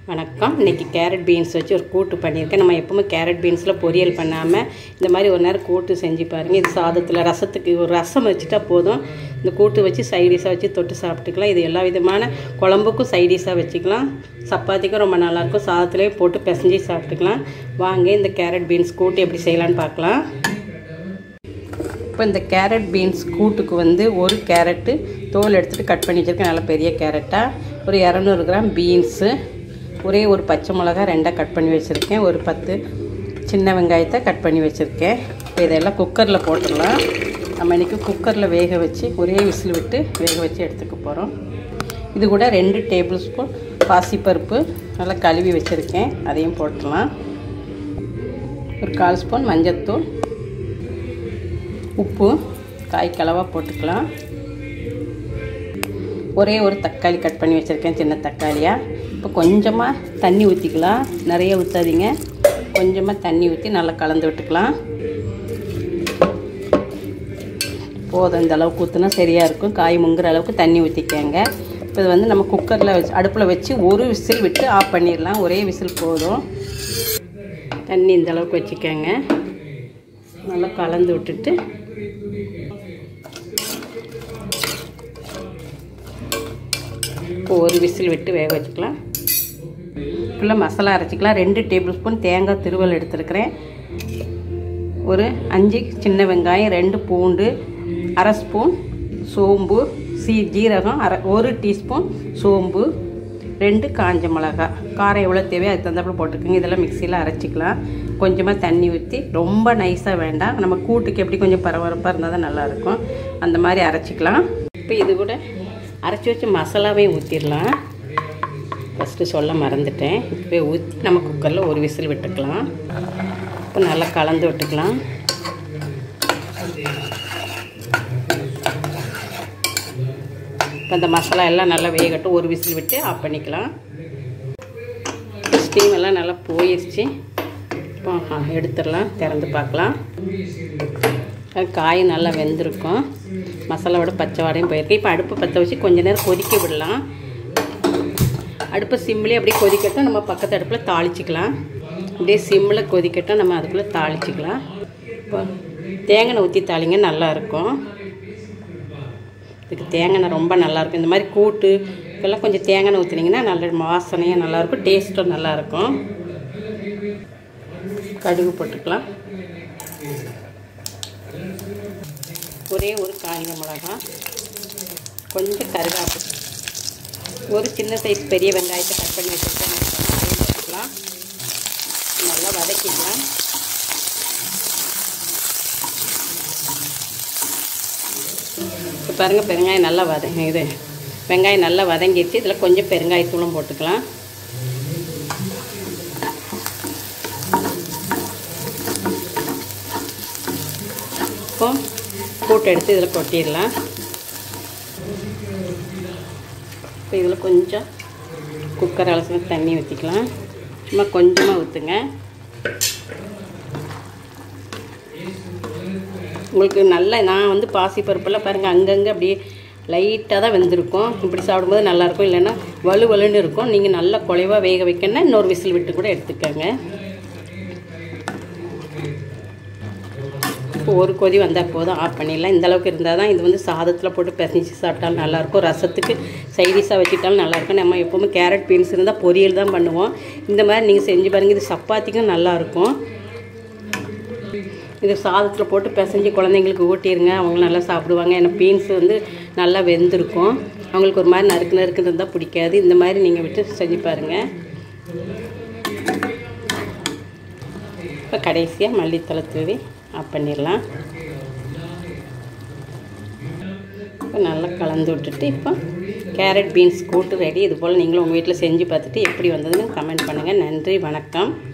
வணக்கம் இன்றைக்கி carrot beans வச்சு ஒரு கூட்டு பண்ணியிருக்கேன் நம்ம எப்பவுமே கேரட் பீன்ஸில் பொரியல் பண்ணாமல் இந்த மாதிரி ஒரு நேரம் கூட்டு செஞ்சு பாருங்கள் இது சாதத்தில் ரசத்துக்கு ஒரு ரசம் வச்சுட்டா போதும் இந்த கூட்டு வச்சு சைடிஷாக வச்சு தொட்டு சாப்பிட்டுக்கலாம் இது எல்லா விதமான குழம்புக்கும் சைடிஷாக வச்சுக்கலாம் சப்பாத்திக்கும் ரொம்ப நல்லாயிருக்கும் சாதத்துலேயே போட்டு பிசைஞ்சு சாப்பிட்டுக்கலாம் வாங்க இந்த கேரட் பீன்ஸ் கூட்டு எப்படி செய்யலான்னு பார்க்கலாம் இப்போ இந்த கேரட் பீன்ஸ் கூட்டுக்கு வந்து ஒரு கேரட்டு தோல் எடுத்துகிட்டு கட் பண்ணி வச்சுருக்கேன் நல்லா பெரிய கேரட்டாக ஒரு இரநூறு கிராம் பீன்ஸு ஒரே ஒரு பச்சை மிளகா ரெண்டாக கட் பண்ணி வச்சுருக்கேன் ஒரு பத்து சின்ன வெங்காயத்தை கட் பண்ணி வச்சுருக்கேன் இப்போ இதெல்லாம் குக்கரில் போட்டுடலாம் நம்ம இன்றைக்கி குக்கரில் வேக வச்சு ஒரே விசில் விட்டு வேக வச்சு எடுத்துக்க போகிறோம் இது கூட ரெண்டு டேபிள் ஸ்பூன் பாசிப்பருப்பு நல்லா கழுவி வச்சுருக்கேன் அதையும் போட்டுடலாம் ஒரு கால் ஸ்பூன் மஞ்சத்தூள் உப்பு காய் கலவாக போட்டுக்கலாம் ஒரே ஒரு தக்காளி கட் பண்ணி வச்சுருக்கேன் சின்ன தக்காளியாக இப்போ கொஞ்சமாக தண்ணி ஊற்றிக்கலாம் நிறைய ஊற்றாதீங்க கொஞ்சமாக தண்ணி ஊற்றி நல்லா கலந்து விட்டுக்கலாம் போதும் இந்த அளவுக்கு ஊற்றினா சரியாக இருக்கும் காய் முங்குற அளவுக்கு தண்ணி ஊற்றிக்கங்க இப்போ இது வந்து நம்ம குக்கரில் வச்சு அடுப்பில் வச்சு ஒரு விசில் விட்டு ஆஃப் பண்ணிடலாம் ஒரே விசில் போதும் தண்ணி இந்த அளவுக்கு வச்சுக்கோங்க நல்லா கலந்து விட்டுட்டு இப்போ ஒரு விசில் விட்டு வேக வச்சுக்கலாம் ஃபுல்லாக மசாலா அரைச்சிக்கலாம் ரெண்டு டேபிள் ஸ்பூன் தேங்காய் திருவல் எடுத்துருக்கிறேன் ஒரு அஞ்சு சின்ன வெங்காயம் ரெண்டு பூண்டு அரை ஸ்பூன் சோம்பு சீ ஜீரகம் அரை ஒரு டீஸ்பூன் சோம்பு ரெண்டு காஞ்ச மிளகா காரம் எவ்வளோ தேவையோ அதுக்கு தகுந்தாப்புல போட்டுக்கோங்க இதெல்லாம் மிக்சியில் அரைச்சிக்கலாம் கொஞ்சமாக தண்ணி ஊற்றி ரொம்ப நைஸாக வேண்டாம் நம்ம கூட்டுக்கு எப்படி கொஞ்சம் பரபரப்பாக இருந்தால் தான் நல்லாயிருக்கும் அந்த மாதிரி அரைச்சிக்கலாம் இப்போ இது கூட அரைச்சி வச்ச மசாலாவையும் ஊற்றிடலாம் ஃபஸ்ட்டு சொல்ல மறந்துட்டேன் இப்போ ஊற்றி நம்ம குக்கரில் ஒரு விசில் விட்டுக்கலாம் இப்போ நல்லா கலந்து விட்டுக்கலாம் இப்போ இந்த மசாலா எல்லாம் நல்லா வேகட்டும் ஒரு விசில் விட்டு ஆஃப் பண்ணிக்கலாம் ஸ்டீம் எல்லாம் நல்லா போயிடுச்சு இப்போ எடுத்துடலாம் திறந்து பார்க்கலாம் காய் நல்லா வெந்திருக்கும் மசாலாவோட பச்சை வாடையும் போயிருக்கு இப்போ அடுப்பு பற்ற வச்சு கொஞ்ச நேரம் கொதிக்க விடலாம் அடுப்பை சிம்லேயே அப்படியே கொதிக்கட்டும் நம்ம பக்கத்து அடுப்பில் தாளிச்சிக்கலாம் அப்படியே சிம்மில் கொதிக்கட்டும் நம்ம அதுக்குள்ளே தாளிச்சிக்கலாம் இப்போ தேங்காய் ஊற்றி தாளிங்க நல்லாயிருக்கும் இதுக்கு தேங்காய் ரொம்ப நல்லாயிருக்கும் இந்த மாதிரி கூட்டு இதெல்லாம் கொஞ்சம் தேங்காய் ஊற்றினீங்கன்னா நல்ல வாசனையாக நல்லாயிருக்கும் டேஸ்ட்டும் நல்லாயிருக்கும் கடுகு போட்டுக்கலாம் ஒரே ஒரு காய்ந்த மிளகா கொஞ்சம் கருகாப்பு ஒரு சின்ன சைஸ் பெரிய வெங்காயத்தை கட் பண்ணி வச்சுருக்கேன் போட்டுக்கலாம் நல்லா வதக்கிக்கலாம் இப்போ பாருங்கள் பெருங்காயம் நல்லா வத இது வெங்காயம் நல்லா வதங்கிடுச்சு இதில் கொஞ்சம் பெருங்காயத்தூளும் போட்டுக்கலாம் இப்போ கூட்டு எடுத்து இதில் கொட்டிடலாம் இப்போ இதில் கொஞ்சம் குக்கர் அலசின தண்ணி ஊற்றிக்கலாம் சும்மா கொஞ்சமாக ஊற்றுங்க உங்களுக்கு நல்ல நான் வந்து பாசிப்பருப்பெல்லாம் பாருங்கள் அங்கங்கே அப்படியே லைட்டாக தான் வெந்திருக்கும் இப்படி சாப்பிடும்போது நல்லாயிருக்கும் இல்லைன்னா வலு வலுன்னு இருக்கும் நீங்கள் நல்லா குலைவாக வேக வைக்கணும்னா இன்னொரு விசில் விட்டு கூட எடுத்துக்கோங்க இப்போ ஒரு கொதி வந்தால் போதும் ஆஃப் பண்ணிடலாம் இந்த அளவுக்கு இருந்தால் தான் இது வந்து சாதத்தில் போட்டு பிசைஞ்சு சாப்பிட்டாலும் நல்லாயிருக்கும் ரசத்துக்கு சைடிஷாக வச்சுட்டாலும் நல்லாயிருக்கும் நம்ம எப்போவுமே கேரட் பீன்ஸ் இருந்தால் பொரியல் தான் பண்ணுவோம் இந்த மாதிரி நீங்கள் செஞ்சு பாருங்கள் இது சப்பாத்திக்கும் நல்லாயிருக்கும் இது சாதத்தில் போட்டு பிசைஞ்சு குழந்தைங்களுக்கு ஊட்டிடுங்க அவங்க நல்லா சாப்பிடுவாங்க ஏன்னா பீன்ஸ் வந்து நல்லா வெந்திருக்கும் அவங்களுக்கு ஒரு மாதிரி நறுக்கு நறுக்கு இருந்தால் பிடிக்காது இந்த மாதிரி நீங்கள் விட்டு செஞ்சு பாருங்கள் இப்போ கடைசியாக மல்லித்தலை தூவி ஆஃப் பண்ணிடலாம் இப்போ நல்லா கலந்து விட்டுட்டு இப்போ கேரட் பீன்ஸ் கூட்டு ரெடி இது போல் நீங்களும் உங்கள் வீட்டில் செஞ்சு பார்த்துட்டு எப்படி வந்ததுன்னு கமெண்ட் பண்ணுங்கள் நன்றி வணக்கம்